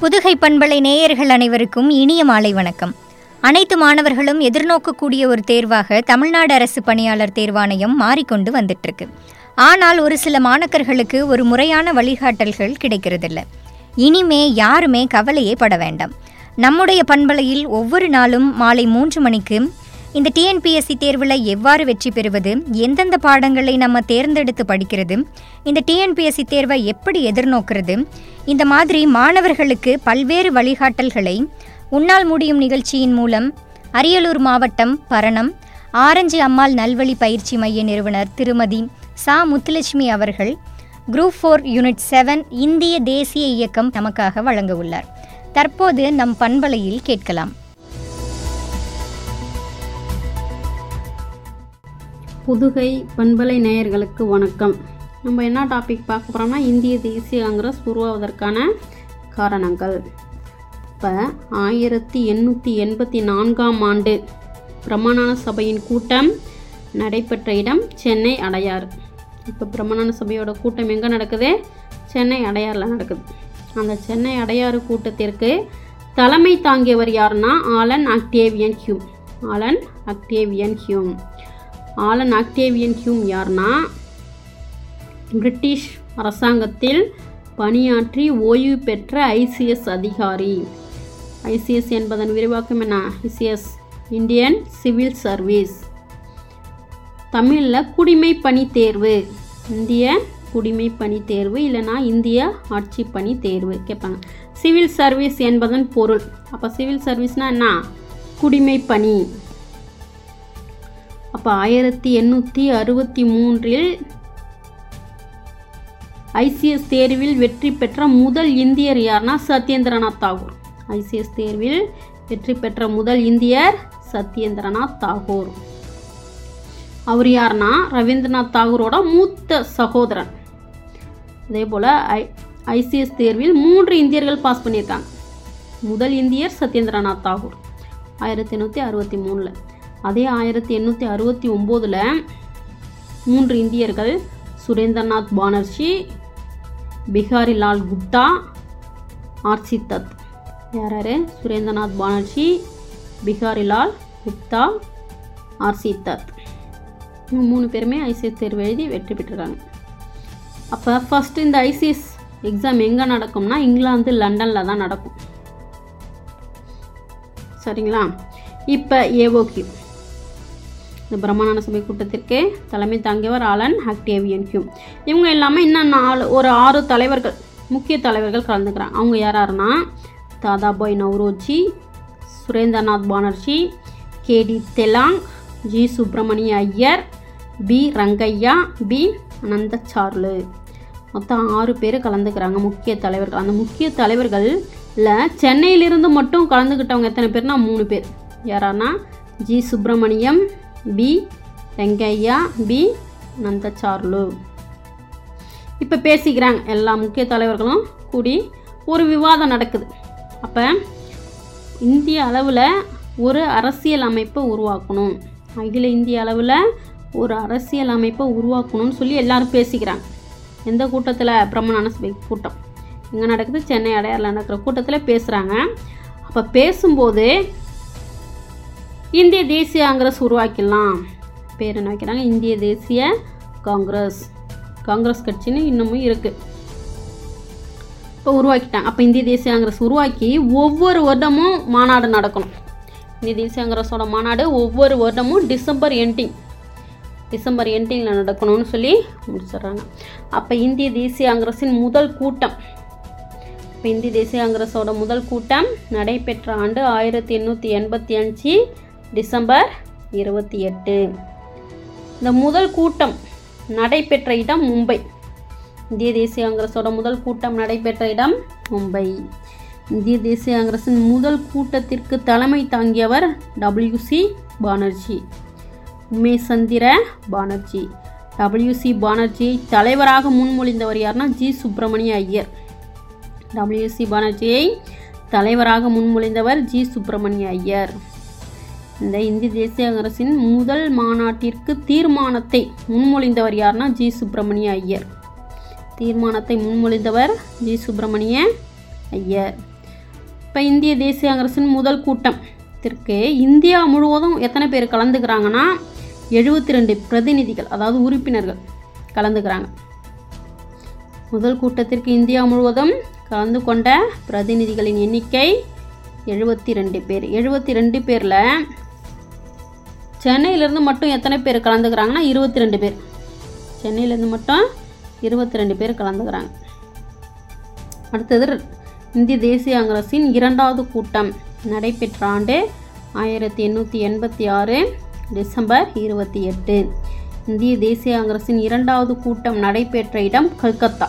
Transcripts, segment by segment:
புதுகை பண்பலை நேயர்கள் அனைவருக்கும் இனிய மாலை வணக்கம் அனைத்து மாணவர்களும் எதிர்நோக்கக்கூடிய ஒரு தேர்வாக தமிழ்நாடு அரசு பணியாளர் தேர்வாணையம் மாறிக்கொண்டு வந்துட்டு இருக்கு ஆனால் ஒரு சில மாணக்கர்களுக்கு ஒரு முறையான வழிகாட்டல்கள் கிடைக்கிறதில்ல இனிமே யாருமே கவலையே பட வேண்டாம் நம்முடைய பண்பலையில் ஒவ்வொரு நாளும் மாலை மூன்று மணிக்கு இந்த டிஎன்பிஎஸ்சி தேர்வில் எவ்வாறு வெற்றி பெறுவது எந்தெந்த பாடங்களை நம்ம தேர்ந்தெடுத்து படிக்கிறது இந்த டிஎன்பிஎஸ்சி தேர்வை எப்படி எதிர்நோக்கிறது இந்த மாதிரி மாணவர்களுக்கு பல்வேறு வழிகாட்டல்களை உன்னால் முடியும் நிகழ்ச்சியின் மூலம் அரியலூர் மாவட்டம் பரணம் ஆரஞ்சு அம்மாள் நல்வழி பயிற்சி மைய நிறுவனர் திருமதி சா முத்துலட்சுமி அவர்கள் குரூப் ஃபோர் யூனிட் செவன் இந்திய தேசிய இயக்கம் நமக்காக வழங்க உள்ளார் தற்போது நம் பண்பலையில் கேட்கலாம் புதுகை பண்பலை நேயர்களுக்கு வணக்கம் நம்ம என்ன டாபிக் பார்க்க போகிறோம்னா இந்திய தேசிய காங்கிரஸ் உருவாவதற்கான காரணங்கள் இப்போ ஆயிரத்தி எண்ணூற்றி எண்பத்தி நான்காம் ஆண்டு பிரமாண சபையின் கூட்டம் நடைபெற்ற இடம் சென்னை அடையாறு இப்போ பிரமாண சபையோட கூட்டம் எங்கே நடக்குது சென்னை அடையாறில் நடக்குது அந்த சென்னை அடையாறு கூட்டத்திற்கு தலைமை தாங்கியவர் யாருன்னா Allan Octavian Hume Allan Octavian Hume Allan Octavian Hume யார்னா பிரிட்டிஷ் அரசாங்கத்தில் பணியாற்றி ஓய்வு பெற்ற ஐசிஎஸ் அதிகாரி ஐசிஎஸ் என்பதன் விரிவாக்கம் என்ன ஐசிஎஸ் இந்தியன் சிவில் சர்வீஸ் தமிழில் குடிமை பணி தேர்வு இந்திய குடிமை பணி தேர்வு இல்லைனா இந்திய ஆட்சி பணி தேர்வு கேட்பாங்க சிவில் சர்வீஸ் என்பதன் பொருள் அப்போ சிவில் சர்வீஸ்னால் என்ன குடிமை பணி அப்போ ஆயிரத்தி எண்ணூற்றி அறுபத்தி மூன்றில் ஐசிஎஸ் தேர்வில் வெற்றி பெற்ற முதல் இந்தியர் யார்னா சத்யேந்திரநாத் தாகூர் ஐசிஎஸ் தேர்வில் வெற்றி பெற்ற முதல் இந்தியர் சத்யேந்திரநாத் தாகூர் அவர் யார்னா ரவீந்திரநாத் தாகூரோட மூத்த சகோதரன் அதே போல் ஐ ஐசிஎஸ் தேர்வில் மூன்று இந்தியர்கள் பாஸ் பண்ணியிருக்காங்க முதல் இந்தியர் சத்யேந்திரநாத் தாகூர் ஆயிரத்தி எண்ணூற்றி அறுபத்தி மூணில் அதே ஆயிரத்தி எண்ணூற்றி அறுபத்தி ஒம்போதில் மூன்று இந்தியர்கள் சுரேந்திரநாத் பானர்ஜி பிகாரி லால் குப்தா ஆர்சி தத் யார் யார் சுரேந்திரநாத் பானர்ஜி பிகாரி லால் குப்தா ஆர்சி தத் இவங்க மூணு பேருமே ஐசிஎஸ் தேர்வு எழுதி வெற்றி பெற்றிருக்காங்க அப்போ ஃபஸ்ட்டு இந்த ஐசிஎஸ் எக்ஸாம் எங்கே நடக்கும்னா இங்கிலாந்து லண்டனில் தான் நடக்கும் சரிங்களா இப்போ ஏஓக்யூ இந்த பிரம்மணான சபை கூட்டத்திற்கு தலைமை தாங்கியவர் ஆலன் ஹக்டேவியன் ஹியூம் இவங்க இல்லாமல் இன்னும் நாலு ஒரு ஆறு தலைவர்கள் முக்கிய தலைவர்கள் கலந்துக்கிறாங்க அவங்க யார் யாருன்னா Dadabhai Naoroji Surendranath Banerjee K T Telang G Subramania Iyer P Rangaiah P Anandacharlu மொத்தம் ஆறு பேர் கலந்துக்கிறாங்க முக்கிய தலைவர்கள் அந்த முக்கிய தலைவர்களில் சென்னையிலிருந்து மட்டும் கலந்துக்கிட்டவங்க எத்தனை பேர்னா மூணு பேர் யாரானா G Subramaniam P Venkaiah P Nandacharlu இப்போ பேசிக்கிறாங்க எல்லா முக்கிய தலைவர்களும் கூடி ஒரு விவாதம் நடக்குது அப்போ இந்திய அளவில் ஒரு அரசியல் அமைப்பை உருவாக்கணும் அகில இந்திய அளவில் ஒரு அரசியல் அமைப்பை உருவாக்கணும்னு சொல்லி எல்லாரும் பேசிக்கிறாங்க எந்த கூட்டத்தில் பிரம்மணான சபை கூட்டம் எங்கே நடக்குது சென்னை அடையாறில் நடக்கிற கூட்டத்தில் பேசுகிறாங்க அப்போ பேசும்போது இந்திய தேசிய காங்கிரஸ் உருவாக்கிடலாம் பேர் என்ன வைக்கிறாங்க இந்திய தேசிய காங்கிரஸ் காங்கிரஸ் கட்சின்னு இன்னமும் இருக்குது இப்போ உருவாக்கிட்டாங்க அப்போ இந்திய தேசிய காங்கிரஸ் உருவாக்கி ஒவ்வொரு வருடமும் மாநாடு நடக்கணும் இந்திய தேசிய காங்கிரஸோட மாநாடு ஒவ்வொரு வருடமும் டிசம்பர் எண்டிங் டிசம்பர் எண்டிங்கில் நடக்கணும்னு சொல்லி முடிச்சிடுறாங்க அப்போ இந்திய தேசிய காங்கிரஸின் முதல் கூட்டம் இப்போ இந்திய தேசிய காங்கிரஸோட முதல் கூட்டம் நடைபெற்ற ஆண்டு ஆயிரத்தி எண்ணூற்றி எண்பத்தி அஞ்சு டிசம்பர் இருபத்தி எட்டு இந்த முதல் கூட்டம் நடைபெற்ற இடம் மும்பை இந்திய தேசிய காங்கிரஸோட முதல் கூட்டம் நடைபெற்ற இடம் மும்பை இந்திய தேசிய காங்கிரஸின் முதல் கூட்டத்திற்கு தலைமை தாங்கியவர் டபிள்யூசி பானர்ஜி உமேஷ் சந்திர பானர்ஜி டபிள்யூசி பானர்ஜியை தலைவராக முன்மொழிந்தவர் யாருன்னா ஜி சுப்பிரமணிய ஐயர் டபிள்யூசி பானர்ஜியை தலைவராக முன்மொழிந்தவர் ஜி சுப்பிரமணிய ஐயர் இந்த இந்திய தேசிய காங்கிரசின் முதல் மாநாட்டிற்கு தீர்மானத்தை முன்மொழிந்தவர் யாருன்னா ஜி சுப்பிரமணிய ஐயர் தீர்மானத்தை முன்மொழிந்தவர் ஜி சுப்பிரமணிய ஐயர் இப்போ இந்திய தேசிய காங்கிரஸின் முதல் கூட்டத்திற்கு இந்தியா முழுவதும் எத்தனை பேர் கலந்துக்கிறாங்கன்னா எழுபத்தி ரெண்டு பிரதிநிதிகள் அதாவது உறுப்பினர்கள் கலந்துக்கிறாங்க முதல் கூட்டத்திற்கு இந்தியா முழுவதும் கலந்து கொண்ட பிரதிநிதிகளின் எண்ணிக்கை எழுபத்தி ரெண்டு பேர் எழுபத்தி ரெண்டு பேரில் சென்னையிலேருந்து மட்டும் எத்தனை பேர் கலந்துக்கிறாங்கன்னா இருபத்தி ரெண்டு பேர் சென்னையிலேருந்து மட்டும் இருபத்தி ரெண்டு பேர் கலந்துக்கிறாங்க அடுத்தது இந்திய தேசிய காங்கிரஸின் இரண்டாவது கூட்டம் நடைபெற்ற ஆண்டு ஆயிரத்தி எண்ணூற்றி எண்பத்தி ஆறு டிசம்பர் இருபத்தி எட்டு இந்திய தேசிய காங்கிரஸின் இரண்டாவது கூட்டம் நடைபெற்ற இடம் கல்கத்தா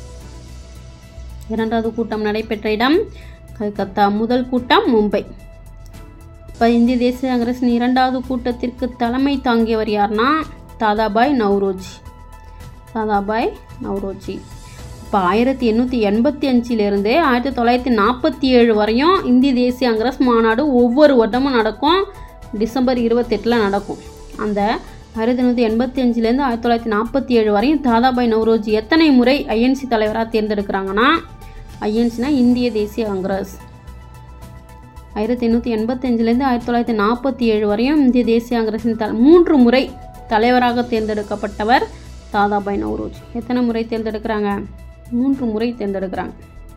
இரண்டாவது கூட்டம் நடைபெற்ற இடம் கல்கத்தா முதல் கூட்டம் மும்பை இப்போ இந்திய தேசிய காங்கிரஸின் இரண்டாவது கூட்டத்திற்கு தலைமை தாங்கியவர் யார்னா தாதாபாய் நவ்ரோஜி தாதாபாய் நவ்ரோஜி இப்போ ஆயிரத்தி எண்ணூற்றி எண்பத்தி அஞ்சிலேருந்து ஆயிரத்தி தொள்ளாயிரத்தி நாற்பத்தி ஏழு வரையும் இந்திய தேசிய காங்கிரஸ் மாநாடு ஒவ்வொரு வருடமும் நடக்கும் டிசம்பர் இருபத்தெட்டில் நடக்கும் அந்த ஆயிரத்தி எண்ணூற்றி எண்பத்தி அஞ்சுலேருந்து ஆயிரத்தி தொள்ளாயிரத்தி நாற்பத்தி ஏழு வரையும் தாதாபாய் நவ்ரோஜி எத்தனை முறை ஐஎன்சி தலைவராக தேர்ந்தெடுக்கிறாங்கன்னா ஐஎன்சினா இந்திய தேசிய காங்கிரஸ் ஆயிரத்தி எண்ணூற்றி எண்பத்தஞ்சிலேருந்து ஆயிரத்தி தொள்ளாயிரத்தி நாற்பத்தி ஏழு வரையும் இந்திய தேசிய காங்கிரஸின் த மூன்று முறை தலைவராக தேர்ந்தெடுக்கப்பட்டவர் தாதாபாய் நவ்ரோஜி எத்தனை முறை தேர்ந்தெடுக்கிறாங்க மூன்று முறை தேர்ந்தெடுக்கிறாங்க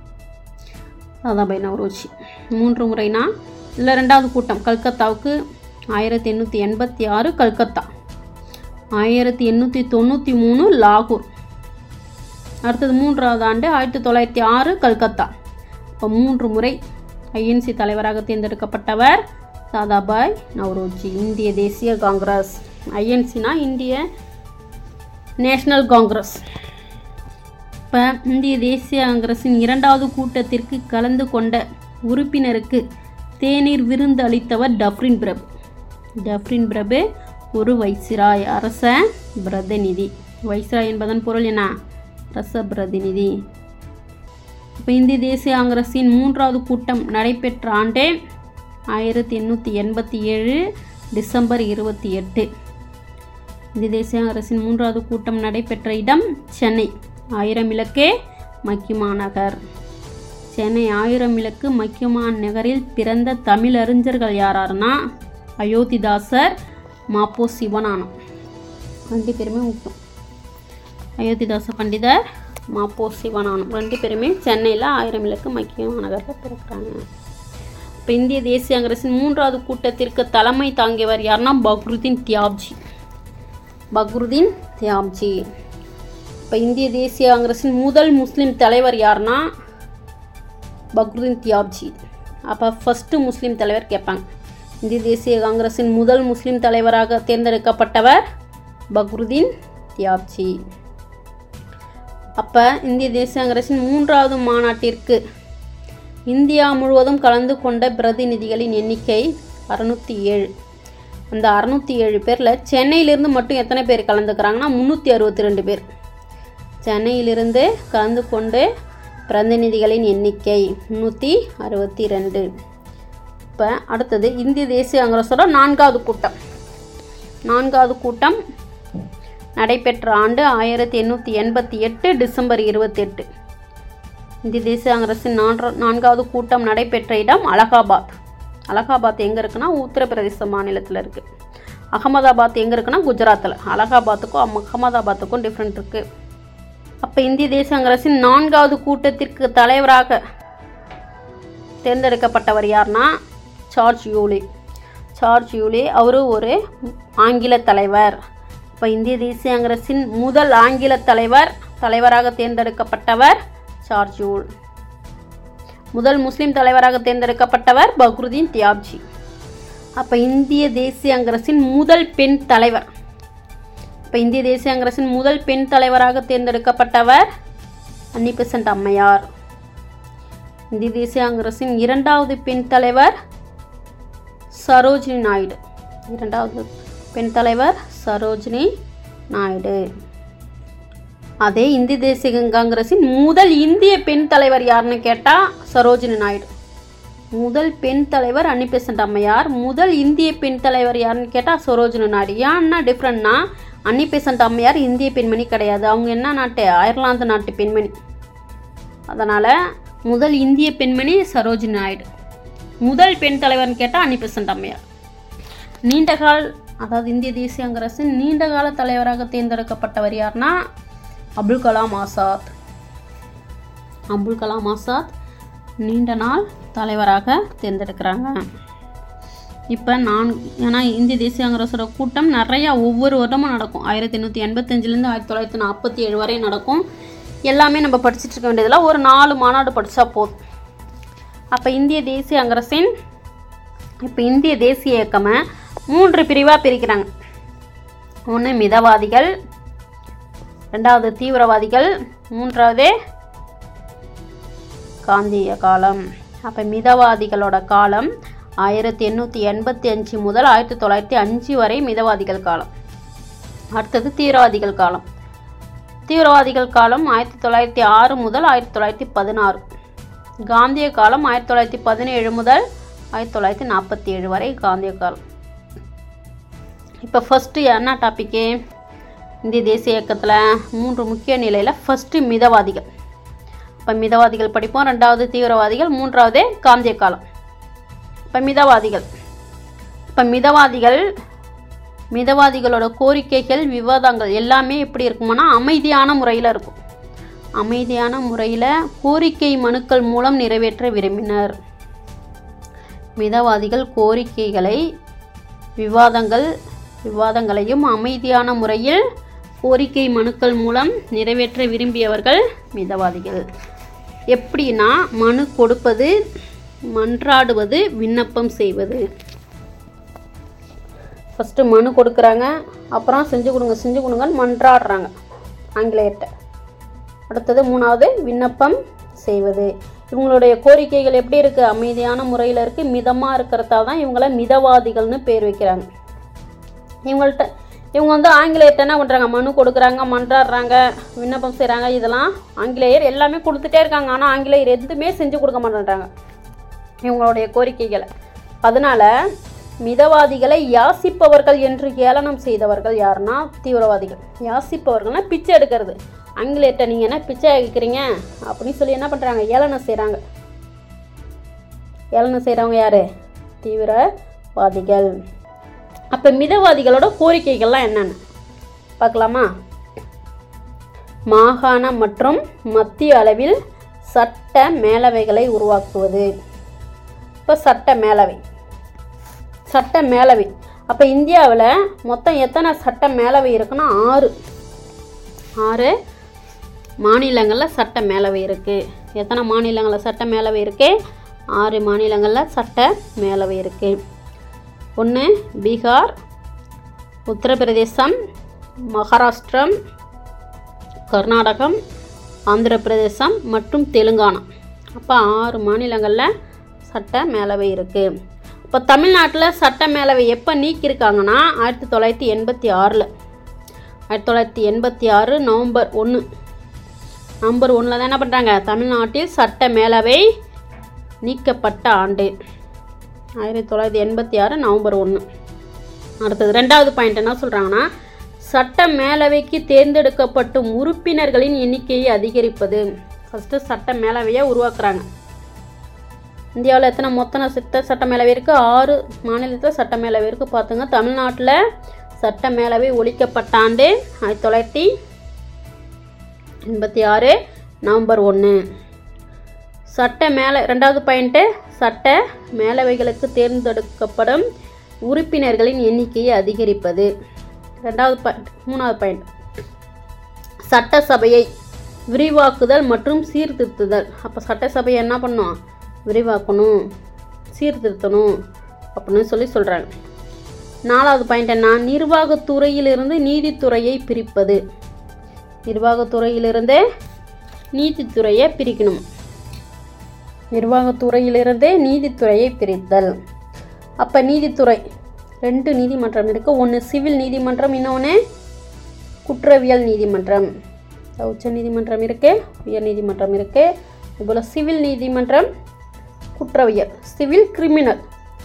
தாதாபாய் நவ்ரோஜி மூன்று முறைனா இல்லை ரெண்டாவது கூட்டம் கல்கத்தாவுக்கு ஆயிரத்தி எண்ணூற்றி எண்பத்தி ஆறு கல்கத்தா ஆயிரத்தி எண்ணூற்றி தொண்ணூற்றி மூணு லாகூர் அடுத்தது மூன்றாவது ஆண்டு ஆயிரத்தி தொள்ளாயிரத்தி ஆறு கல்கத்தா இப்போ மூன்று முறை ஐஎன்சி தலைவராக தேர்ந்தெடுக்கப்பட்டவர் தாதாபாய் நவ்ரோஜி இந்திய தேசிய காங்கிரஸ் ஐஎன்சினா இந்திய நேஷனல் காங்கிரஸ் இப்போ இந்திய தேசிய காங்கிரஸின் இரண்டாவது கூட்டத்திற்கு கலந்து கொண்ட உறுப்பினருக்கு தேநீர் விருந்து அளித்தவர் டஃப்ரின் பிரபு டஃப்ரின் பிரபு ஒரு வைசிராய் அரச பிரதிநிதி வைசிராய் என்பதன் பொருள் என்ன அரச பிரதிநிதி இப்போ இந்திய தேசிய காங்கிரஸின் மூன்றாவது கூட்டம் நடைபெற்ற ஆண்டே ஆயிரத்தி எண்ணூற்றி எண்பத்தி ஏழு டிசம்பர் இருபத்தி எட்டு இந்திய தேசிய காங்கிரஸின் மூன்றாவது கூட்டம் நடைபெற்ற இடம் சென்னை ஆயிரம் இலக்கே மக்கிமா நகர் சென்னை ஆயிரம் இலக்கு மக்கிமா நகரில் பிறந்த தமிழ் அறிஞர்கள் யாராருன்னா அயோத்திதாசர் மாப்போ சிவனானம் ரெண்டு பேருமே முக்கியம் அயோத்திதாச பண்டிதர் மாப்போ சிவனானம் ரெண்டு பேருமே சென்னையில் ஆயிரம் இலக்கு மக்கிய நகரில் பிறக்கிறாங்க இப்போ இந்திய தேசிய காங்கிரஸின் மூன்றாவது கூட்டத்திற்கு தலைமை தாங்கியவர் யாருன்னா பக்ருதீன் தியாப்ஜி பக்ருதீன் தியாப்ஜி இப்போ இந்திய தேசிய காங்கிரஸின் முதல் முஸ்லீம் தலைவர் யாருன்னா பக்ருதீன் தியாப்ஜி அப்போ ஃபஸ்ட்டு முஸ்லீம் தலைவர் கேட்பாங்க இந்திய தேசிய காங்கிரஸின் முதல் முஸ்லீம் தலைவராக தேர்ந்தெடுக்கப்பட்டவர் பக்ருதீன் தியாப்ஜி அப்போ இந்திய தேசிய காங்கிரஸின் மூன்றாவது மாநாட்டிற்கு இந்தியா முழுவதும் கலந்து கொண்ட பிரதிநிதிகளின் எண்ணிக்கை அறுநூற்றி ஏழு அந்த அறுநூற்றி ஏழு பேரில் சென்னையிலிருந்து மட்டும் எத்தனை பேர் கலந்துக்கிறாங்கன்னா முந்நூற்றி அறுபத்தி ரெண்டு பேர் சென்னையிலிருந்து கலந்து கொண்டு பிரதிநிதிகளின் எண்ணிக்கை முந்நூற்றி அறுபத்தி ரெண்டு இப்போ அடுத்தது இந்திய தேசிய காங்கிரஸோட நான்காவது கூட்டம் நான்காவது கூட்டம் நடைபெற்ற ஆண்டு ஆயிரத்தி எண்ணூற்றி எண்பத்தி எட்டு டிசம்பர் இருபத்தெட்டு இந்திய தேசிய காங்கிரஸின் நான்கா நான்காவது கூட்டம் நடைபெற்ற இடம் அலகாபாத் அலகாபாத் எங்கே இருக்குன்னா உத்தரப்பிரதேச மாநிலத்தில் இருக்குது அகமதாபாத் எங்கே இருக்குன்னா குஜராத்தில் அலகாபாத்துக்கும் அம் அகமதாபாத்துக்கும் டிஃப்ரெண்ட் இருக்குது அப்போ இந்திய தேசிய காங்கிரஸின் நான்காவது கூட்டத்திற்கு தலைவராக தேர்ந்தெடுக்கப்பட்டவர் யார்னா சார்ஜ் யூலி சார்ஜ் யூலி அவர் ஒரு ஆங்கில தலைவர் இப்போ இந்திய தேசிய காங்கிரஸின் முதல் ஆங்கில தலைவர் தலைவராக தேர்ந்தெடுக்கப்பட்டவர் சார்ஜ் யூல் முதல் முஸ்லிம் தலைவராக தேர்ந்தெடுக்கப்பட்டவர் பக்ருதீன் தியாப்ஜி அப்போ இந்திய தேசிய காங்கிரஸின் முதல் பெண் தலைவர் இப்போ இந்திய தேசிய காங்கிரஸின் முதல் பெண் தலைவராக தேர்ந்தெடுக்கப்பட்டவர் அன்னி பெசன்ட் அம்மையார் இந்திய தேசிய காங்கிரஸின் இரண்டாவது பெண் தலைவர் சரோஜினி நாயுடு இரண்டாவது பெண் தலைவர் சரோஜினி நாயுடு அதே இந்திய தேசிய காங்கிரஸின் முதல் இந்திய பெண் தலைவர் யாருன்னு கேட்டால் சரோஜினி நாயுடு முதல் பெண் தலைவர் அன்னி பெசன்ட் அம்மையார் முதல் இந்திய பெண் தலைவர் யாருன்னு கேட்டால் சரோஜினி நாயுடு ஏன்னா டிஃப்ரெண்ட்னா அன்னி பெசன்ட் அம்மையார் இந்திய பெண்மணி கிடையாது அவங்க என்ன நாட்டு அயர்லாந்து நாட்டு பெண்மணி அதனால் முதல் இந்திய பெண்மணி சரோஜினி நாயுடு முதல் பெண் தலைவர்னு கேட்டால் அன்னி பெசன்ட் அம்மையார் நீண்டகால் அதாவது இந்திய தேசிய காங்கிரஸின் நீண்டகால தலைவராக தேர்ந்தெடுக்கப்பட்டவர் யாருன்னா அபுல் கலாம் ஆசாத் அபுல் கலாம் ஆசாத் நீண்ட நாள் தலைவராக தேர்ந்தெடுக்கிறாங்க இப்போ நான் ஏன்னா இந்திய தேசிய காங்கிரஸோட கூட்டம் நிறையா ஒவ்வொரு வருடமும் நடக்கும் ஆயிரத்தி எண்ணூற்றி எண்பத்தஞ்சிலேருந்து ஆயிரத்தி தொள்ளாயிரத்தி நாற்பத்தி ஏழு வரை நடக்கும் எல்லாமே நம்ம படிச்சுட்டு இருக்க வேண்டியதில் ஒரு நாலு மாநாடு படித்தா போதும் அப்போ இந்திய தேசிய காங்கிரஸின் இப்போ இந்திய தேசிய இயக்கமை மூன்று பிரிவாக பிரிக்கிறாங்க ஒன்று மிதவாதிகள் ரெண்டாவது தீவிரவாதிகள் மூன்றாவது காந்திய காலம் அப்போ மிதவாதிகளோட காலம் ஆயிரத்தி எண்ணூற்றி எண்பத்தி அஞ்சு முதல் ஆயிரத்தி தொள்ளாயிரத்தி அஞ்சு வரை மிதவாதிகள் காலம் அடுத்தது தீவிரவாதிகள் காலம் தீவிரவாதிகள் காலம் ஆயிரத்தி தொள்ளாயிரத்தி ஆறு முதல் ஆயிரத்தி தொள்ளாயிரத்தி பதினாறு காந்திய காலம் ஆயிரத்தி தொள்ளாயிரத்தி பதினேழு முதல் ஆயிரத்தி தொள்ளாயிரத்தி நாற்பத்தி ஏழு வரை காந்திய காலம் இப்போ ஃபஸ்ட்டு என்ன டாப்பிக்கு இந்திய தேசிய இயக்கத்தில் மூன்று முக்கிய நிலையில் ஃபஸ்ட்டு மிதவாதிகள் இப்போ மிதவாதிகள் படிப்போம் ரெண்டாவது தீவிரவாதிகள் மூன்றாவது காந்திய காலம் இப்போ மிதவாதிகள் இப்போ மிதவாதிகள் மிதவாதிகளோட கோரிக்கைகள் விவாதங்கள் எல்லாமே எப்படி இருக்குமானா அமைதியான முறையில் இருக்கும் அமைதியான முறையில் கோரிக்கை மனுக்கள் மூலம் நிறைவேற்ற விரும்பினர் மிதவாதிகள் கோரிக்கைகளை விவாதங்கள் விவாதங்களையும் அமைதியான முறையில் கோரிக்கை மனுக்கள் மூலம் நிறைவேற்ற விரும்பியவர்கள் மிதவாதிகள் எப்படின்னா மனு கொடுப்பது மன்றாடுவது விண்ணப்பம் செய்வது ஃபஸ்ட்டு மனு கொடுக்குறாங்க அப்புறம் செஞ்சு கொடுங்க செஞ்சு கொடுங்கன்னு மன்றாடுறாங்க ஆங்கிலேயர்கிட்ட அடுத்தது மூணாவது விண்ணப்பம் செய்வது இவங்களுடைய கோரிக்கைகள் எப்படி இருக்குது அமைதியான முறையில் இருக்குது மிதமாக இருக்கிறதால தான் இவங்கள மிதவாதிகள்னு பேர் வைக்கிறாங்க இவங்கள்ட்ட இவங்க வந்து ஆங்கிலேயர்கிட்ட என்ன பண்ணுறாங்க மனு கொடுக்குறாங்க மன்றாடுறாங்க விண்ணப்பம் செய்கிறாங்க இதெல்லாம் ஆங்கிலேயர் எல்லாமே கொடுத்துட்டே இருக்காங்க ஆனால் ஆங்கிலேயர் எதுவுமே செஞ்சு கொடுக்க மாட்டேன்றாங்க இவங்களுடைய கோரிக்கைகளை அதனால் மிதவாதிகளை யாசிப்பவர்கள் என்று ஏளனம் செய்தவர்கள் யாருன்னா தீவிரவாதிகள் யாசிப்பவர்கள்னா பிச்சை எடுக்கிறது ஆங்கிலேயர்கிட்ட நீங்கள் என்ன பிச்சை எடுக்கிறீங்க அப்படின்னு சொல்லி என்ன பண்ணுறாங்க ஏளனம் செய்கிறாங்க ஏளனம் செய்கிறவங்க யார் தீவிரவாதிகள் அப்போ மிதவாதிகளோட கோரிக்கைகள்லாம் என்னென்ன பார்க்கலாமா மாகாண மற்றும் மத்திய அளவில் சட்ட மேலவைகளை உருவாக்குவது இப்போ சட்ட மேலவை சட்ட மேலவை அப்போ இந்தியாவில் மொத்தம் எத்தனை சட்ட மேலவை இருக்குன்னா ஆறு ஆறு மாநிலங்களில் சட்ட மேலவை இருக்குது எத்தனை மாநிலங்களில் சட்ட மேலவை இருக்குது ஆறு மாநிலங்களில் சட்ட மேலவை இருக்குது ஒன்று பீகார் உத்தரப்பிரதேசம் மகாராஷ்டிரம் கர்நாடகம் ஆந்திர பிரதேசம் மற்றும் தெலுங்கானா அப்போ ஆறு மாநிலங்களில் சட்ட மேலவை இருக்குது இப்போ தமிழ்நாட்டில் சட்ட மேலவை எப்போ நீக்கியிருக்காங்கன்னா ஆயிரத்தி தொள்ளாயிரத்தி எண்பத்தி ஆறில் ஆயிரத்தி தொள்ளாயிரத்தி எண்பத்தி ஆறு நவம்பர் ஒன்று நவம்பர் ஒன்றில் தான் என்ன பண்ணுறாங்க தமிழ்நாட்டில் சட்ட மேலவை நீக்கப்பட்ட ஆண்டு ஆயிரத்தி தொள்ளாயிரத்தி எண்பத்தி ஆறு நவம்பர் ஒன்று அடுத்தது ரெண்டாவது பாயிண்ட் என்ன சொல்கிறாங்கன்னா சட்ட மேலவைக்கு தேர்ந்தெடுக்கப்படும் உறுப்பினர்களின் எண்ணிக்கையை அதிகரிப்பது ஃபஸ்ட்டு சட்ட மேலவையை உருவாக்குறாங்க இந்தியாவில் எத்தனை மொத்தம் சித்த சட்ட மேலவை இருக்குது ஆறு மாநிலத்தில் சட்ட மேலவை இருக்குது பார்த்துங்க தமிழ்நாட்டில் சட்ட மேலவை ஒழிக்கப்பட்ட ஆண்டு ஆயிரத்தி தொள்ளாயிரத்தி எண்பத்தி ஆறு நவம்பர் ஒன்று சட்ட மேல ரெண்டாவது பாயிண்ட்டு சட்ட மேலவைகளுக்கு தேர்ந்தெடுக்கப்படும் உறுப்பினர்களின் எண்ணிக்கையை அதிகரிப்பது ரெண்டாவது பாயிண்ட் மூணாவது பாயிண்ட் சட்டசபையை விரிவாக்குதல் மற்றும் சீர்திருத்துதல் அப்போ சட்டசபையை என்ன பண்ணும் விரிவாக்கணும் சீர்திருத்தணும் அப்படின்னு சொல்லி சொல்கிறாங்க நாலாவது பாயிண்ட் என்ன நிர்வாகத்துறையிலிருந்து நீதித்துறையை பிரிப்பது நிர்வாகத்துறையிலிருந்து நீதித்துறையை பிரிக்கணும் நிர்வாகத்துறையிலிருந்து நீதித்துறையை பிரித்தல் அப்போ நீதித்துறை ரெண்டு நீதிமன்றம் இருக்குது ஒன்று சிவில் நீதிமன்றம் இன்னொன்று குற்றவியல் நீதிமன்றம் உச்ச நீதிமன்றம் இருக்குது உயர் நீதிமன்றம் இருக்குது இதுபோல் சிவில் நீதிமன்றம் குற்றவியல் சிவில் கிரிமினல்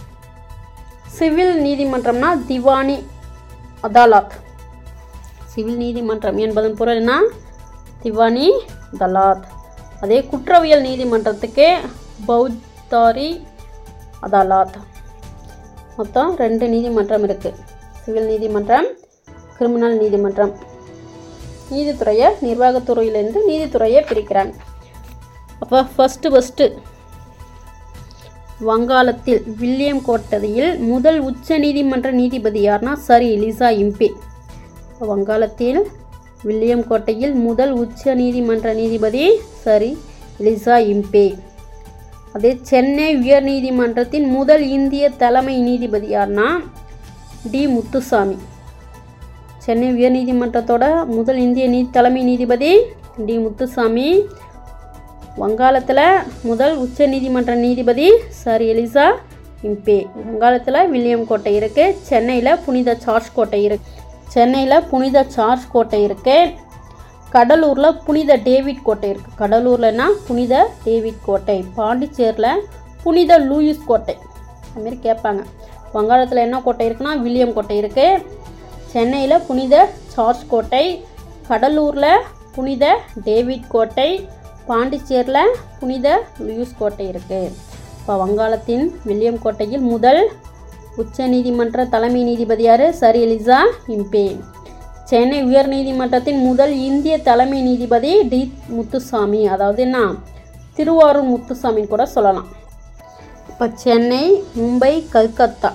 சிவில் நீதிமன்றம்னா திவானி அதாலத் சிவில் நீதிமன்றம் என்பதன் பொருள் என்ன திவானி அதாலத் அதே குற்றவியல் நீதிமன்றத்துக்கு பௌத்தாரி அதாலாத் மொத்தம் ரெண்டு நீதிமன்றம் இருக்குது சிவில் நீதிமன்றம் கிரிமினல் நீதிமன்றம் நீதித்துறையை நிர்வாகத்துறையிலேருந்து நீதித்துறையை பிரிக்கிறாங்க அப்போ ஃபஸ்ட்டு ஃபஸ்ட்டு வங்காளத்தில் வில்லியம் கோட்டதியில் முதல் உச்ச நீதிமன்ற நீதிபதி யார்னா சரி எலிசா இம்பே இப்போ வங்காளத்தில் வில்லியம் கோட்டையில் முதல் உச்ச நீதிமன்ற நீதிபதி சரி எலிசா இம்பே அதே சென்னை உயர் நீதிமன்றத்தின் முதல் இந்திய தலைமை நீதிபதி யார்னா டி முத்துசாமி சென்னை உயர் நீதிமன்றத்தோட முதல் இந்திய நீ தலைமை நீதிபதி டி முத்துசாமி வங்காளத்தில் முதல் உச்ச நீதிமன்ற நீதிபதி சர் எலிசா இம்பே வங்காளத்தில் வில்லியம் கோட்டை இருக்குது சென்னையில் புனித சார்ஜ் கோட்டை இருக்கு சென்னையில் புனித சார்ஜ் கோட்டை இருக்குது கடலூரில் புனித டேவிட் கோட்டை இருக்குது கடலூர்லனா புனித டேவிட் கோட்டை பாண்டிச்சேரியில் புனித லூயிஸ் கோட்டை அதுமாரி கேட்பாங்க வங்காளத்தில் என்ன கோட்டை இருக்குன்னா வில்லியம் கோட்டை இருக்குது சென்னையில் புனித சார்ஜ் கோட்டை கடலூரில் புனித டேவிட் கோட்டை பாண்டிச்சேரியில் புனித லூயிஸ் கோட்டை இருக்குது இப்போ வங்காளத்தின் வில்லியம் கோட்டையில் முதல் உச்ச நீதிமன்ற தலைமை நீதிபதி யார் சர் எலிசா இம்பே சென்னை உயர் நீதிமன்றத்தின் முதல் இந்திய தலைமை நீதிபதி டி முத்துசாமி அதாவது என்ன திருவாரூர் முத்துசாமின்னு கூட சொல்லலாம் இப்போ சென்னை மும்பை கல்கத்தா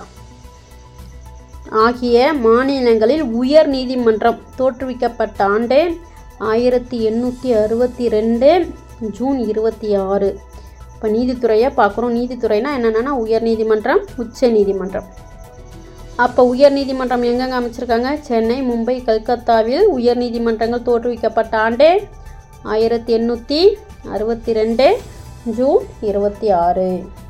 ஆகிய மாநிலங்களில் உயர் நீதிமன்றம் தோற்றுவிக்கப்பட்ட ஆண்டு ஆயிரத்தி எண்ணூற்றி அறுபத்தி ரெண்டு ஜூன் இருபத்தி ஆறு இப்போ நீதித்துறையை பார்க்குறோம் நீதித்துறைனா என்னென்னா உயர் நீதிமன்றம் உச்ச நீதிமன்றம் அப்போ உயர் நீதிமன்றம் எங்கெங்கே அமைச்சிருக்காங்க சென்னை மும்பை கல்கத்தாவில் உயர் நீதிமன்றங்கள் தோற்றுவிக்கப்பட்ட ஆண்டு ஆயிரத்தி எண்ணூற்றி அறுபத்தி ரெண்டு ஜூன் இருபத்தி ஆறு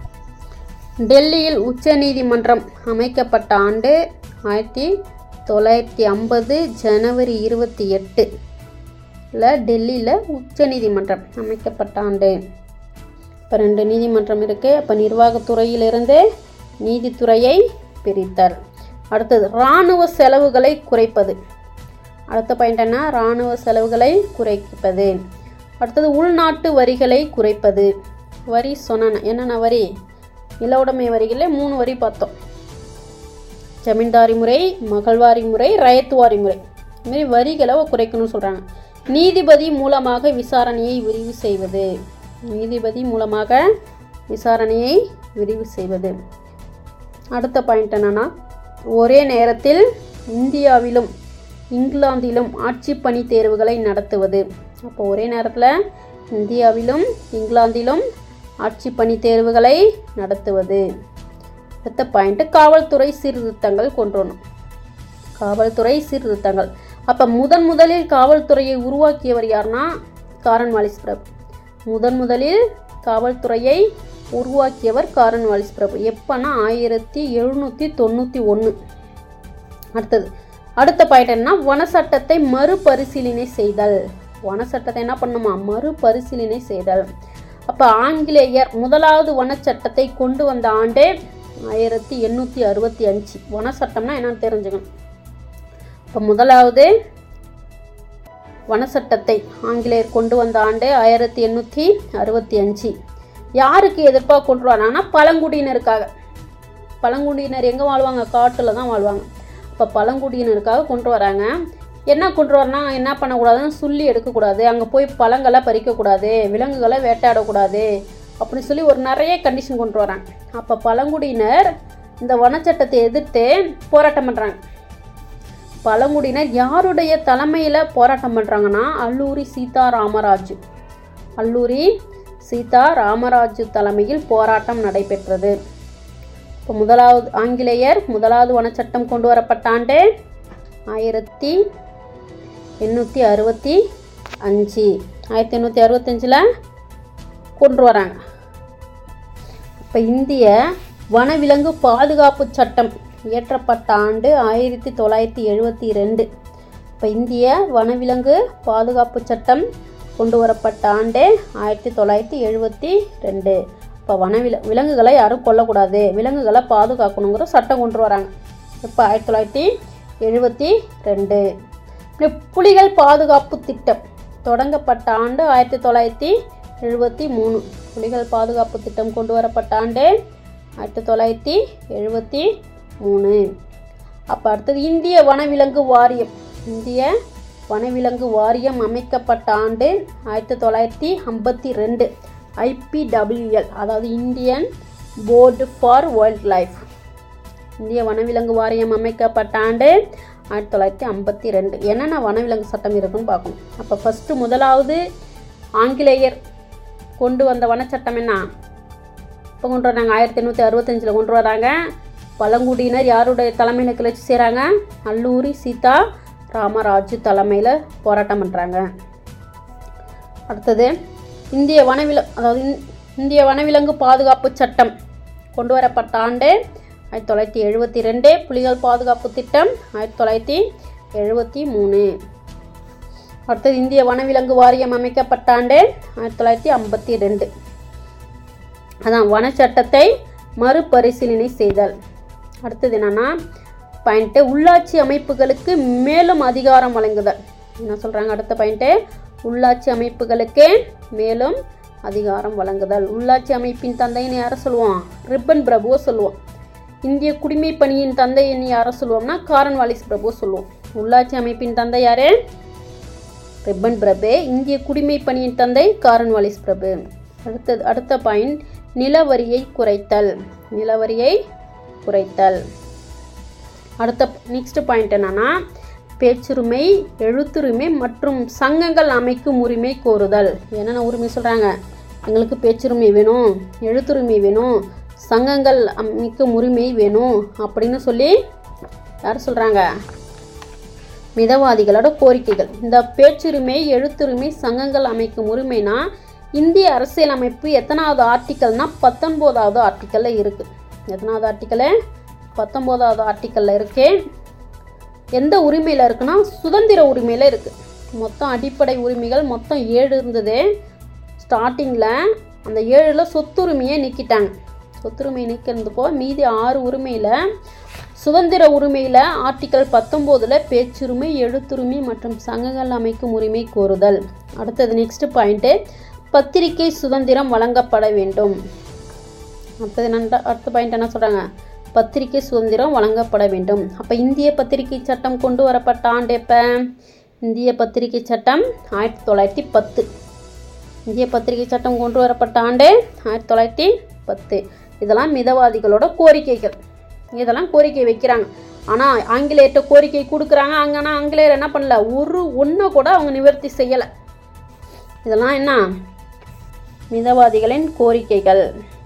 டெல்லியில் உச்ச நீதிமன்றம் அமைக்கப்பட்ட ஆண்டு ஆயிரத்தி தொள்ளாயிரத்தி ஐம்பது ஜனவரி இருபத்தி எட்டு இல்லை டெல்லியில் உச்ச நீதிமன்றம் அமைக்கப்பட்ட ஆண்டு இப்போ ரெண்டு நீதிமன்றம் இருக்குது அப்போ நிர்வாகத்துறையிலிருந்து நீதித்துறையை பிரித்தல் அடுத்தது இராணுவ செலவுகளை குறைப்பது அடுத்த பாயிண்ட் என்ன இராணுவ செலவுகளை குறைப்பது அடுத்தது உள்நாட்டு வரிகளை குறைப்பது வரி சொன்ன என்னென்ன வரி நிலவுடைமை வரிகளில் மூணு வரி பார்த்தோம் ஜமீன்தாரி முறை மகள்வாரி முறை ரயத்துவாரி முறை இதுமாரி வரிகளை குறைக்கணும்னு சொல்கிறாங்க நீதிபதி மூலமாக விசாரணையை விரிவு செய்வது நீதிபதி மூலமாக விசாரணையை விரிவு செய்வது அடுத்த பாயிண்ட் என்னன்னா ஒரே நேரத்தில் இந்தியாவிலும் இங்கிலாந்திலும் ஆட்சி பணி தேர்வுகளை நடத்துவது அப்போ ஒரே நேரத்தில் இந்தியாவிலும் இங்கிலாந்திலும் ஆட்சி பணி தேர்வுகளை நடத்துவது அடுத்த பாயிண்ட்டு காவல்துறை சீர்திருத்தங்கள் கொண்டு வரணும் காவல்துறை சீர்திருத்தங்கள் அப்போ முதன் முதலில் காவல்துறையை உருவாக்கியவர் யாருன்னா காரன் வாலிஸ் பிரபு முதன் முதலில் காவல்துறையை உருவாக்கியவர் காரன் வாலிஸ் பிரபு எப்போனா ஆயிரத்தி எழுநூற்றி தொண்ணூற்றி ஒன்று அடுத்தது அடுத்த பாயிண்ட் என்ன வன சட்டத்தை மறுபரிசீலனை செய்தல் வன சட்டத்தை என்ன பண்ணுமா மறுபரிசீலனை செய்தல் அப்போ ஆங்கிலேயர் முதலாவது வனச்சட்டத்தை கொண்டு வந்த ஆண்டே ஆயிரத்தி எண்ணூற்றி அறுபத்தி அஞ்சு வன சட்டம்னா என்னன்னு தெரிஞ்சுக்கணும் இப்போ முதலாவது வன சட்டத்தை ஆங்கிலேயர் கொண்டு வந்த ஆண்டு ஆயிரத்தி எண்ணூற்றி அறுபத்தி அஞ்சு யாருக்கு எதிர்ப்பாக கொண்டு வராங்கன்னா பழங்குடியினருக்காக பழங்குடியினர் எங்கே வாழ்வாங்க காட்டில் தான் வாழ்வாங்க இப்போ பழங்குடியினருக்காக கொண்டு வராங்க என்ன கொண்டு வரனா என்ன பண்ணக்கூடாதுன்னு சொல்லி எடுக்கக்கூடாது அங்கே போய் பழங்களை பறிக்கக்கூடாது விலங்குகளை வேட்டையாடக்கூடாது அப்படின்னு சொல்லி ஒரு நிறைய கண்டிஷன் கொண்டு வராங்க அப்போ பழங்குடியினர் இந்த வனச்சட்டத்தை எதிர்த்து போராட்டம் பண்ணுறாங்க பழங்குடியினர் யாருடைய தலைமையில் போராட்டம் பண்ணுறாங்கன்னா அல்லூரி சீதா ராமராஜு அல்லூரி சீதா ராமராஜு தலைமையில் போராட்டம் நடைபெற்றது இப்போ முதலாவது ஆங்கிலேயர் முதலாவது வனச்சட்டம் கொண்டு வரப்பட்ட ஆண்டு ஆயிரத்தி எண்ணூற்றி அறுபத்தி அஞ்சு ஆயிரத்தி எண்ணூற்றி அறுபத்தஞ்சில் கொண்டு வராங்க இப்போ இந்திய வனவிலங்கு பாதுகாப்பு சட்டம் இயற்றப்பட்ட ஆண்டு ஆயிரத்தி தொள்ளாயிரத்தி எழுபத்தி ரெண்டு இப்போ இந்திய வனவிலங்கு பாதுகாப்பு சட்டம் கொண்டு வரப்பட்ட ஆண்டு ஆயிரத்தி தொள்ளாயிரத்தி எழுபத்தி ரெண்டு இப்போ வனவில விலங்குகளை யாரும் கொல்லக்கூடாது விலங்குகளை பாதுகாக்கணுங்கிற சட்டம் கொண்டு வராங்க இப்போ ஆயிரத்தி தொள்ளாயிரத்தி எழுபத்தி ரெண்டு இப்படி புலிகள் பாதுகாப்பு திட்டம் தொடங்கப்பட்ட ஆண்டு ஆயிரத்தி தொள்ளாயிரத்தி எழுபத்தி மூணு புலிகள் பாதுகாப்பு திட்டம் கொண்டு வரப்பட்ட ஆண்டு ஆயிரத்தி தொள்ளாயிரத்தி எழுபத்தி மூணு அப்போ அடுத்தது இந்திய வனவிலங்கு வாரியம் இந்திய வனவிலங்கு வாரியம் அமைக்கப்பட்ட ஆண்டு ஆயிரத்தி தொள்ளாயிரத்தி ஐம்பத்தி ரெண்டு ஐபிடபிள்யூஎல் அதாவது Indian board for wildlife இந்திய வனவிலங்கு வாரியம் அமைக்கப்பட்ட ஆண்டு ஆயிரத்தி தொள்ளாயிரத்தி ஐம்பத்தி ரெண்டு என்னென்ன வனவிலங்கு சட்டம் இருக்குன்னு பார்க்கணும் அப்போ ஃபஸ்ட்டு முதலாவது ஆங்கிலேயர் கொண்டு வந்த வனச்சட்டம் என்ன இப்போ கொண்டு வராங்க ஆயிரத்தி எண்ணூற்றி அறுபத்தஞ்சில் கொண்டு வராங்க பழங்குடியினர் யாருடைய தலைமையில் கிளர்ச்சி செய்கிறாங்க அல்லூரி சீதா ராமராஜு தலைமையில் போராட்டம் பண்ணுறாங்க அடுத்தது இந்திய வனவில அதாவது இந்- இந்திய வனவிலங்கு பாதுகாப்பு சட்டம் கொண்டு வரப்பட்ட ஆண்டு ஆயிரத்தி தொள்ளாயிரத்தி எழுபத்தி ரெண்டு புலிகள் பாதுகாப்பு திட்டம் ஆயிரத்தி தொள்ளாயிரத்தி எழுபத்தி மூணு அடுத்தது இந்திய வனவிலங்கு வாரியம் அமைக்கப்பட்ட ஆண்டு ஆயிரத்தி தொள்ளாயிரத்தி ஐம்பத்தி ரெண்டு அதான் வனச்சட்டத்தை மறுபரிசீலனை செய்தல் அடுத்தது என்னன்னா பாயிண்ட்டு உள்ளாட்சி அமைப்புகளுக்கு மேலும் அதிகாரம் வழங்குதல் என்ன சொல்கிறாங்க அடுத்த பாயிண்ட்டு உள்ளாட்சி அமைப்புகளுக்கு மேலும் அதிகாரம் வழங்குதல் உள்ளாட்சி அமைப்பின் தந்தைன்னு யாரை சொல்லுவோம் ரிப்பன் பிரபுவை சொல்லுவோம் இந்திய குடிமை பணியின் தந்தைன்னு யாரை சொல்லுவோம்னா காரன்வாலிஸ் பிரபுவை சொல்லுவோம் உள்ளாட்சி அமைப்பின் தந்தை யாரு ரிப்பன் பிரபு இந்திய குடிமை பணியின் தந்தை காரன்வாலிஸ் பிரபு அடுத்தது அடுத்த பாயிண்ட் நிலவரியை குறைத்தல் நிலவரியை குறைத்தல் அடுத்த நெக்ஸ்ட் பாயிண்ட் என்னன்னா பேச்சுரிமை எழுத்துரிமை மற்றும் சங்கங்கள் அமைக்கும் உரிமை கோருதல் என்னென்ன உரிமை சொல்கிறாங்க எங்களுக்கு பேச்சுரிமை வேணும் எழுத்துரிமை வேணும் சங்கங்கள் அமைக்கும் உரிமை வேணும் அப்படின்னு சொல்லி யார் சொல்கிறாங்க மிதவாதிகளோட கோரிக்கைகள் இந்த பேச்சுரிமை எழுத்துரிமை சங்கங்கள் அமைக்கும் உரிமைனா இந்திய அரசியலமைப்பு எத்தனாவது ஆர்டிக்கல்னா பத்தொன்பதாவது ஆர்டிக்கலில் இருக்குது எத்தனாவது ஆர்டிக்கலு பத்தொம்போதாவது ஆர்டிக்கலில் இருக்கு எந்த உரிமையில் இருக்குன்னா சுதந்திர உரிமையில் இருக்குது மொத்தம் அடிப்படை உரிமைகள் மொத்தம் ஏழு இருந்தது ஸ்டார்டிங்கில் அந்த ஏழில் சொத்துரிமையை நீக்கிட்டாங்க சொத்துரிமையை நீக்கிறதுப்போ மீதி ஆறு உரிமையில் சுதந்திர உரிமையில் ஆர்டிக்கல் பத்தொம்போதில் பேச்சுரிமை எழுத்துரிமை மற்றும் சங்கங்கள் அமைக்கும் உரிமை கோருதல் அடுத்தது நெக்ஸ்ட் பாயிண்ட்டு பத்திரிகை சுதந்திரம் வழங்கப்பட வேண்டும் அடுத்தது நன்றா அடுத்த பாயிண்ட் என்ன சொல்கிறாங்க பத்திரிகை சுதந்திரம் வழங்கப்பட வேண்டும் அப்போ இந்திய பத்திரிகை சட்டம் கொண்டு வரப்பட்ட ஆண்டு எப்போ இந்திய பத்திரிகை சட்டம் ஆயிரத்தி தொள்ளாயிரத்தி பத்து இந்திய பத்திரிகை சட்டம் கொண்டு வரப்பட்ட ஆண்டு ஆயிரத்தி தொள்ளாயிரத்தி பத்து இதெல்லாம் மிதவாதிகளோட கோரிக்கைகள் இதெல்லாம் கோரிக்கை வைக்கிறாங்க ஆனால் ஆங்கிலேயர்கிட்ட கோரிக்கை கொடுக்குறாங்க அங்கன்னா ஆங்கிலேயர் என்ன பண்ணல ஒரு ஒன்று கூட அவங்க நிவர்த்தி செய்யலை இதெல்லாம் என்ன மிதவாதிகளின் கோரிக்கைகள்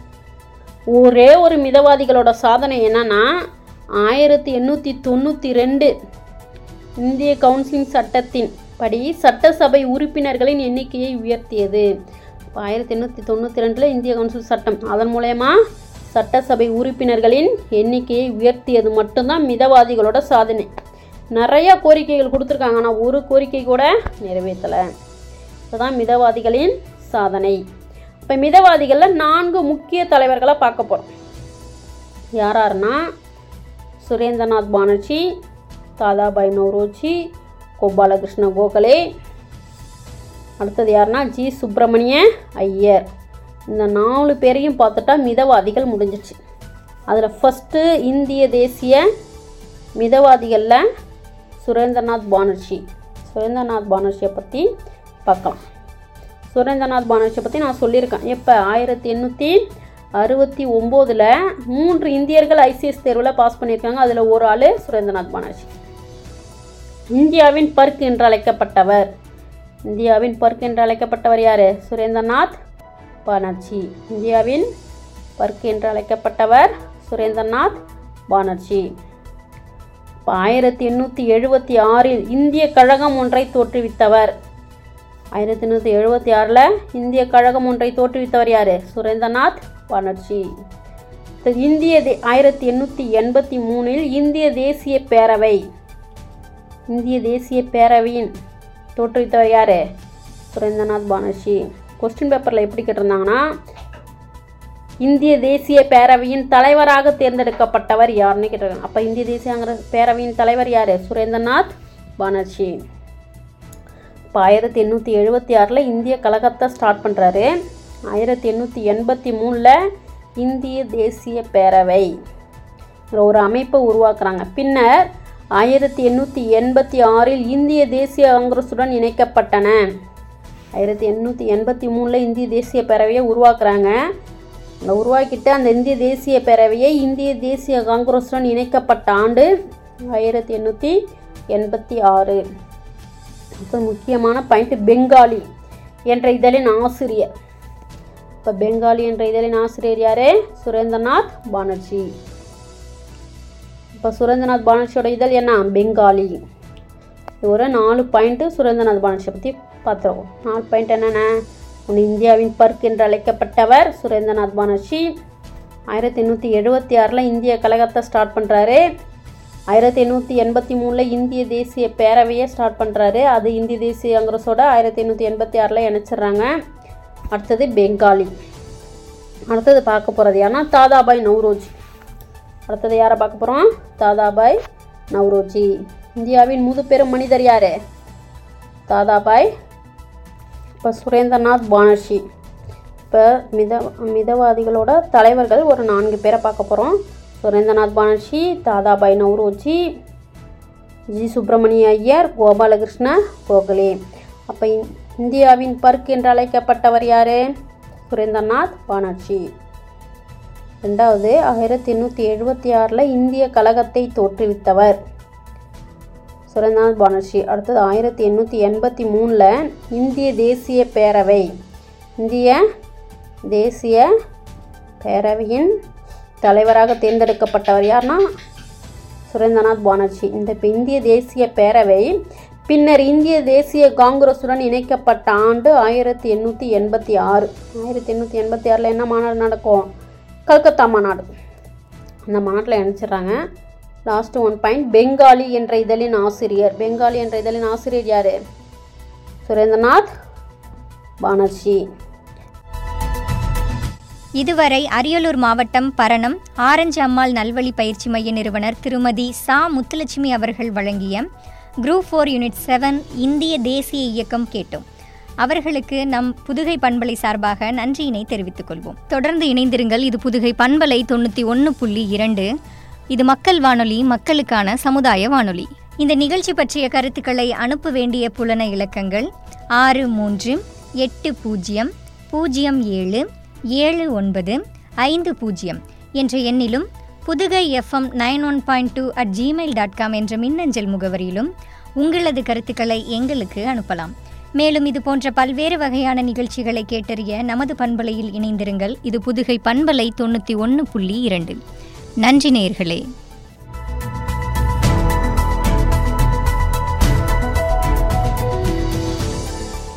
ஒரே ஒரு மிதவாதிகளோட சாதனை என்னன்னா ஆயிரத்தி எண்ணூற்றி தொண்ணூற்றி ரெண்டு இந்திய கவுன்சிலிங் சட்டத்தின் படி சட்டசபை உறுப்பினர்களின் எண்ணிக்கையை உயர்த்தியது இப்போ ஆயிரத்தி எண்ணூற்றி தொண்ணூற்றி ரெண்டில் இந்திய கவுன்சில் சட்டம் அதன் மூலயமா சட்டசபை உறுப்பினர்களின் எண்ணிக்கையை உயர்த்தியது மட்டும்தான் மிதவாதிகளோட சாதனை நிறைய கோரிக்கைகள் கொடுத்துருக்காங்க ஆனால் ஒரு கோரிக்கை கூட நிறைவேற்றலை இதுதான் மிதவாதிகளின் சாதனை இப்போ மிதவாதிகளில் நான்கு முக்கிய தலைவர்களை பார்க்க போகிறோம் யார் யாருன்னா சுரேந்திரநாத் பானர்ஜி தாதாபாய் நவ்ரோஜி கோபாலகிருஷ்ண கோகலே அடுத்தது யாருன்னா ஜி சுப்பிரமணிய ஐயர் இந்த நாலு பேரையும் பார்த்துட்டா மிதவாதிகள் முடிஞ்சிச்சு அதில் ஃபஸ்ட்டு இந்திய தேசிய மிதவாதிகளில் சுரேந்திரநாத் பானர்ஜி சுரேந்திரநாத் பானர்ஜியை பற்றி பார்க்கலாம் சுரேந்திரநாத் பானர்ஜியை பற்றி நான் சொல்லியிருக்கேன் எப்போ ஆயிரத்தி எண்ணூற்றி அறுபத்தி ஒம்போதில் மூன்று இந்தியர்கள் ஐசிஎஸ் தேர்வில் பாஸ் பண்ணியிருக்காங்க அதில் ஒரு ஆள் சுரேந்திரநாத் பானர்ஜி இந்தியாவின் பர்க் என்று அழைக்கப்பட்டவர் இந்தியாவின் பர்க் என்று அழைக்கப்பட்டவர் யார் சுரேந்திரநாத் பானர்ஜி இந்தியாவின் பர்க் என்று அழைக்கப்பட்டவர் சுரேந்திரநாத் பானர்ஜி இப்போ ஆயிரத்தி எண்ணூற்றி எழுபத்தி ஆறில் இந்திய கழகம் ஒன்றை தோற்றுவித்தவர் ஆயிரத்தி எண்ணூற்றி எழுபத்தி ஆறில் இந்திய கழகம் ஒன்றை தோற்றுவித்தவர் யார் சுரேந்திரநாத் பானர்ஜி அடுத்தது இந்திய தே ஆயிரத்தி எண்ணூற்றி எண்பத்தி மூணில் இந்திய தேசிய பேரவை இந்திய தேசிய பேரவையின் தோற்றுவித்தவர் யார் சுரேந்திரநாத் பானர்ஜி கொஸ்டின் பேப்பரில் எப்படி கேட்டிருந்தாங்கன்னா இந்திய தேசிய பேரவையின் தலைவராக தேர்ந்தெடுக்கப்பட்டவர் யாருன்னு கேட்டிருக்காங்க அப்போ இந்திய தேசியங்கிற பேரவையின் தலைவர் யார் சுரேந்திரநாத் பானர்ஜி இப்போ ஆயிரத்தி எண்ணூற்றி எழுபத்தி ஆறில் இந்திய கழகத்தை ஸ்டார்ட் பண்ணுறாரு ஆயிரத்தி எண்ணூற்றி எண்பத்தி மூணில் இந்திய தேசிய பேரவை ஒரு அமைப்பை உருவாக்குறாங்க பின்னர் ஆயிரத்தி எண்ணூற்றி எண்பத்தி ஆறில் இந்திய தேசிய காங்கிரஸுடன் இணைக்கப்பட்டன ஆயிரத்தி எண்ணூற்றி எண்பத்தி மூணில் இந்திய தேசிய பேரவையை உருவாக்குறாங்க அந்த உருவாக்கிட்டு அந்த இந்திய தேசிய பேரவையை இந்திய தேசிய காங்கிரஸுடன் இணைக்கப்பட்ட ஆண்டு ஆயிரத்தி எண்ணூற்றி எண்பத்தி ஆறு இப்போ முக்கியமான பாயிண்ட் பெங்காலி என்ற இதழின் ஆசிரியர் இப்போ பெங்காலி என்ற இதழின் ஆசிரியர் யாரு சுரேந்திரநாத் பானர்ஜி இப்போ சுரேந்திரநாத் பானர்ஜியோட இதழ் என்ன பெங்காலி இது ஒரு நாலு பாயிண்ட்டு சுரேந்திரநாத் பானர்ஜியை பற்றி பார்த்துருவோம் நாலு பாயிண்ட் என்னென்ன ஒன்று இந்தியாவின் பர்க் என்று அழைக்கப்பட்டவர் சுரேந்திரநாத் பானர்ஜி ஆயிரத்தி எண்ணூற்றி எழுபத்தி ஆறில் இந்திய கழகத்தை ஸ்டார்ட் பண்ணுறாரு ஆயிரத்தி எண்ணூற்றி எண்பத்தி மூணில் இந்திய தேசிய பேரவையை ஸ்டார்ட் பண்ணுறாரு அது இந்திய தேசிய காங்கிரஸோட ஆயிரத்தி எண்ணூற்றி எண்பத்தி ஆறில் இணைச்சிடுறாங்க அடுத்தது பெங்காலி அடுத்தது பார்க்க போகிறது யாருன்னா தாதாபாய் நவ்ரோஜி அடுத்தது யாரை பார்க்க போகிறோம் தாதாபாய் நவ்ரோஜி இந்தியாவின் முதுபெரும் மனிதர் யார் தாதாபாய் இப்போ சுரேந்திரநாத் பானர்ஜி இப்போ மித மிதவாதிகளோட தலைவர்கள் ஒரு நான்கு பேரை பார்க்க போகிறோம் சுரேந்திரநாத் பானர்ஜி தாதாபாய் நவ்ரோஜி ஜி சுப்பிரமணிய ஐயர் கோபாலகிருஷ்ண கோகலே அப்போ இந்தியாவின் பர்க் என்று அழைக்கப்பட்டவர் யார் சுரேந்திரநாத் பானர்ஜி ரெண்டாவது ஆயிரத்தி எண்ணூற்றி எழுபத்தி ஆறில் இந்திய கழகத்தை தோற்றுவித்தவர் சுரேந்திரநாத் பானர்ஜி அடுத்தது ஆயிரத்தி எண்ணூற்றி எண்பத்தி மூணில் இந்திய தேசிய பேரவை இந்திய தேசிய பேரவையின் தலைவராக தேர்ந்தெடுக்கப்பட்டவர் யார்னா சுரேந்திரநாத் பானர்ஜி இந்த இப்ப இந்திய தேசிய பேரவை பின்னர் இந்திய தேசிய காங்கிரஸுடன் இணைக்கப்பட்ட ஆண்டு ஆயிரத்தி எண்ணூற்றி எண்பத்தி ஆறு ஆயிரத்தி எண்ணூற்றி எண்பத்தி ஆறில் என்ன மாநாடு நடக்கும் கல்கத்தா மாநாடு அந்த மாநாட்டில் இணைச்சிடுறாங்க லாஸ்ட் ஒன் பாயிண்ட் பெங்காலி என்ற இதழின் ஆசிரியர் பெங்காலி என்ற இதழின் ஆசிரியர் யார் சுரேந்திரநாத் பானர்ஜி இதுவரை அரியலூர் மாவட்டம் பரணம் ஆரஞ்சு அம்மாள் நல்வழி பயிற்சி மைய நிறுவனர் திருமதி சா முத்துலட்சுமி அவர்கள் வழங்கிய குரூப் ஃபோர் யூனிட் செவன் இந்திய தேசிய இயக்கம் கேட்டோம் அவர்களுக்கு நம் புதுகை பண்பலை சார்பாக நன்றியினை தெரிவித்துக் கொள்வோம் தொடர்ந்து இணைந்திருங்கள் இது புதுகை பண்பலை தொண்ணூற்றி ஒன்று புள்ளி இரண்டு இது மக்கள் வானொலி மக்களுக்கான சமுதாய வானொலி இந்த நிகழ்ச்சி பற்றிய கருத்துக்களை அனுப்ப வேண்டிய புலன இலக்கங்கள் ஆறு மூன்று எட்டு பூஜ்ஜியம் பூஜ்ஜியம் ஏழு ஏழு ஒன்பது ஐந்து பூஜ்ஜியம் என்ற எண்ணிலும் Pudugai FM nine one point two at Gmail dot com என்ற மின்னஞ்சல் முகவரியிலும் உங்களது கருத்துக்களை எங்களுக்கு அனுப்பலாம் மேலும் இது போன்ற பல்வேறு வகையான நிகழ்ச்சிகளை கேட்டறிய நமது பண்பலையில் இணைந்திருங்கள் இது புதுகை பண்பலை தொண்ணூற்றி ஒன்று புள்ளி இரண்டு நன்றி நேயர்களே